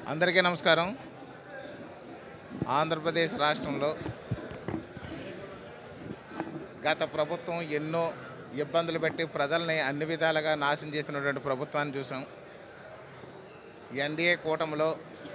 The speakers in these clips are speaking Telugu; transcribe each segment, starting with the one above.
అందరికీ నమస్కారం ఆంధ్రప్రదేశ్ రాష్ట్రంలో గత ప్రభుత్వం ఎన్నో ఇబ్బందులు పెట్టి ప్రజల్ని అన్ని విధాలుగా నాశనం చేసినటువంటి ప్రభుత్వాన్ని చూసాం ఎన్డీఏ కూటమిలో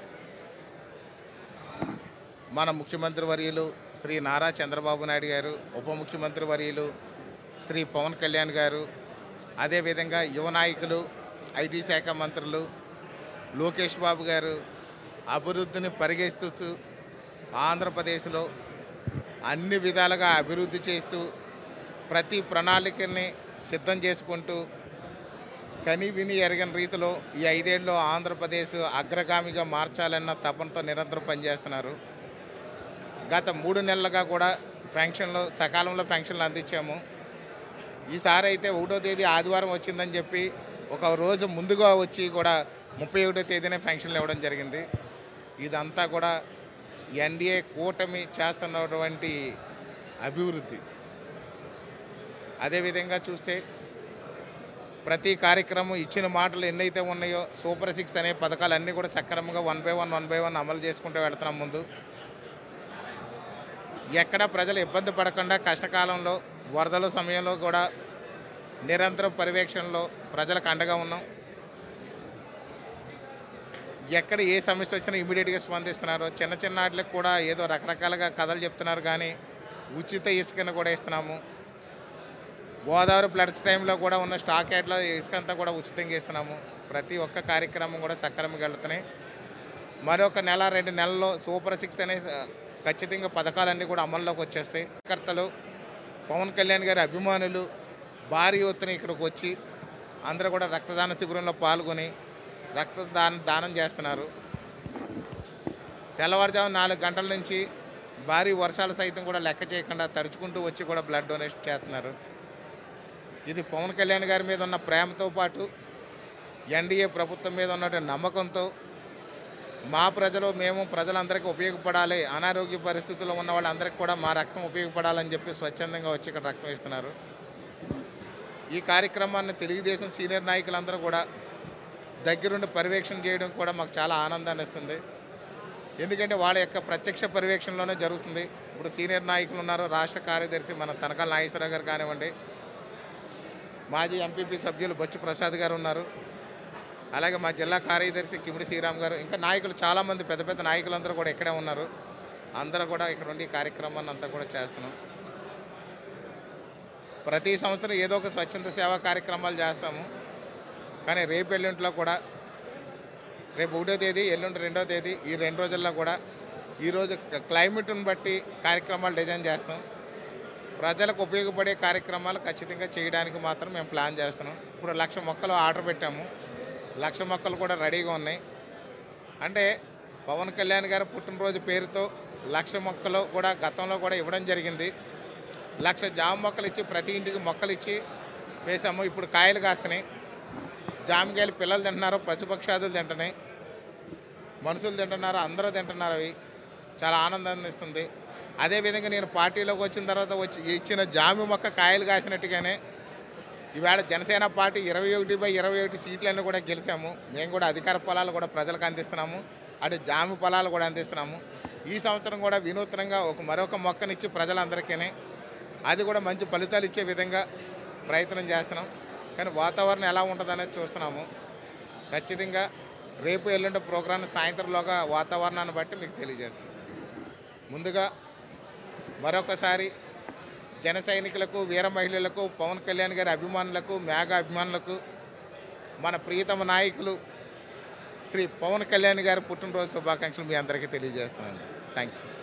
మన ముఖ్యమంత్రి వర్యులు శ్రీ నారా చంద్రబాబు నాయుడు గారు ఉప ముఖ్యమంత్రి వర్యులు శ్రీ పవన్ కళ్యాణ్ గారు అదేవిధంగా యువ నాయకులు ఐటీ శాఖ మంత్రులు లోకేష్ బాబు గారు అభివృద్ధిని పరిగెత్తుతూ ఆంధ్రప్రదేశ్లో అన్ని విధాలుగా అభివృద్ధి చేస్తూ ప్రతి ప్రణాళికని సిద్ధం చేసుకుంటూ కని విని ఎరగని రీతిలో ఈ ఐదేళ్ళలో ఆంధ్రప్రదేశ్ అగ్రగామిగా మార్చాలన్న తపనతో నిరంతరం పనిచేస్తున్నారు గత మూడు నెలలుగా కూడా ఫంక్షన్లు సకాలంలో ఫంక్షన్లు అందించాము ఈసారి అయితే ఒకటో తేదీ ఆదివారం వచ్చిందని చెప్పి ఒక రోజు ముందుగా వచ్చి కూడా ముప్పై ఒకటో తేదీనే ఫంక్షన్లు ఇవ్వడం జరిగింది ఇదంతా కూడా ఎన్డీఏ కూటమి చేస్తున్నటువంటి అభివృద్ధి అదేవిధంగా చూస్తే ప్రతి కార్యక్రమం ఇచ్చిన మాటలు ఎన్నైతే ఉన్నాయో సూపర్ సిక్స్ అనే పథకాలు అన్నీ కూడా సక్రమంగా one by one one by one అమలు చేసుకుంటూ వెళ్తున్నాం ముందు ఎక్కడ ప్రజలు ఇబ్బంది పడకుండా కష్టకాలంలో వరదల సమయంలో కూడా నిరంతరం పర్యవేక్షణలో ప్రజలకు అండగా ఉన్నాం ఎక్కడ ఏ సమస్య వచ్చినా ఇమీడియట్గా స్పందిస్తున్నారు చిన్న చిన్న వాటికి కూడా ఏదో రకరకాలుగా కథలు చెప్తున్నారు కానీ ఉచిత ఇసుకను కూడా ఇస్తున్నాము గోదావరి ఫ్లడ్స్ టైంలో కూడా ఉన్న స్టాక్ యార్డ్లో ఇసుక అంతా కూడా ఉచితంగా ఇస్తున్నాము ప్రతి ఒక్క కార్యక్రమం కూడా సక్రమంగా వెళ్తున్నాయి మరొక నెల రెండు నెలల్లో సూపర్ సిక్స్ అనే ఆ, ఖచ్చితంగా పథకాలన్నీ కూడా అమల్లోకి వచ్చేస్తాయి కర్తలు పవన్ కళ్యాణ్ గారి అభిమానులు భారీ ఎత్తున ఇక్కడికి వచ్చి అందరూ కూడా రక్తదాన శిబిరంలో పాల్గొని రక్తదాన దానం చేస్తున్నారు తెల్లవారుజాము నాలుగు గంటల నుంచి భారీ వర్షాలు సైతం కూడా లెక్క చేయకుండా తరుచుకుంటూ వచ్చి కూడా బ్లడ్ డొనేషన్ చేస్తున్నారు ఇది పవన్ కళ్యాణ్ గారి మీద ఉన్న ప్రేమతో పాటు ఎన్డీఏ ప్రభుత్వం మీద ఉన్నటువంటి నమ్మకంతో మా ప్రజలు మేము ప్రజలందరికీ ఉపయోగపడాలి అనారోగ్య పరిస్థితుల్లో ఉన్న వాళ్ళందరికీ కూడా మా రక్తం ఉపయోగపడాలని చెప్పి స్వచ్ఛందంగా వచ్చి ఇక్కడ రక్తం ఇస్తున్నారు ఈ కార్యక్రమాన్ని తెలుగుదేశం సీనియర్ నాయకులందరూ కూడా దగ్గరుండి పర్యవేక్షణ చేయడం కూడా మాకు చాలా ఆనందాన్ని ఇస్తుంది ఎందుకంటే వాళ్ళ యొక్క ప్రత్యక్ష పర్యవేక్షణలోనే జరుగుతుంది ఇప్పుడు సీనియర్ నాయకులు ఉన్నారు రాష్ట్ర కార్యదర్శి మన తనకాల నాగేశ్వరరావు గారు కానివ్వండి మాజీ ఎంపీపీ సభ్యులు బొచ్చు ప్రసాద్ గారు ఉన్నారు అలాగే మా జిల్లా కార్యదర్శి కిమిడి శ్రీరామ్ గారు ఇంకా నాయకులు చాలామంది పెద్ద పెద్ద నాయకులందరూ కూడా ఇక్కడే ఉన్నారు అందరూ కూడా ఇక్కడ ఉండి ఈ కార్యక్రమాన్ని అంతా కూడా చేస్తున్నాం ప్రతి సంవత్సరం ఏదో ఒక స్వచ్ఛంద సేవా కార్యక్రమాలు చేస్తాము కానీ రేపు ఎల్లుంటిలో కూడా రేపు ఒకటో తేదీ ఎల్లుండి రెండో తేదీ ఈ రెండు రోజుల్లో కూడా ఈరోజు క్లైమేట్ని బట్టి కార్యక్రమాలు డిజైన్ చేస్తాం ప్రజలకు ఉపయోగపడే కార్యక్రమాలు ఖచ్చితంగా చేయడానికి మాత్రం మేము ప్లాన్ చేస్తున్నాం ఇప్పుడు లక్ష మొక్కలు ఆర్డర్ పెట్టాము లక్ష మొక్కలు కూడా రెడీగా ఉన్నాయి అంటే పవన్ కళ్యాణ్ గారి పుట్టినరోజు పేరుతో లక్ష మొక్కలు కూడా గతంలో కూడా ఇవ్వడం జరిగింది లక్ష జామ మొక్కలు ఇచ్చి ప్రతి ఇంటికి మొక్కలు ఇచ్చి వేసాము ఇప్పుడు కాయలు కాస్తున్నాయి జామకాయలు పిల్లలు తింటున్నారు పశుపక్షాదులు తింటున్నాయి మనుషులు తింటున్నారు అందరూ తింటున్నారు అవి చాలా ఆనందాన్ని ఇస్తుంది అదేవిధంగా నేను పార్టీలోకి వచ్చిన తర్వాత వచ్చి ఇచ్చిన జామి మొక్క కాయలు కాసినట్టుగానే ఈవేళ జనసేన పార్టీ ఇరవై ఒకటి బై ఇరవై ఒకటి సీట్లన్నీ కూడా గెలిచాము మేము కూడా అధికార పొలాలు కూడా ప్రజలకు అందిస్తున్నాము అటు జామి పొలాలు కూడా అందిస్తున్నాము ఈ సంవత్సరం కూడా వినూత్నంగా ఒక మరొక మొక్కనిచ్చి ప్రజలందరికీ అది కూడా మంచి ఫలితాలు ఇచ్చే విధంగా ప్రయత్నం చేస్తున్నాం కానీ వాతావరణం ఎలా ఉంటుంది అనేది చూస్తున్నాము ఖచ్చితంగా రేపు ఎల్లుండి ప్రోగ్రాం సాయంత్రంలోగా వాతావరణాన్ని బట్టి మీకు తెలియజేస్తాం ముందుగా మరొకసారి జన సైనికులకు వీర మహిళలకు పవన్ కళ్యాణ్ గారి అభిమానులకు మేఘా అభిమానులకు మన ప్రియతమ నాయకులు శ్రీ పవన్ కళ్యాణ్ గారి పుట్టినరోజు శుభాకాంక్షలు మీ అందరికీ తెలియజేస్తున్నాను థ్యాంక్ యూ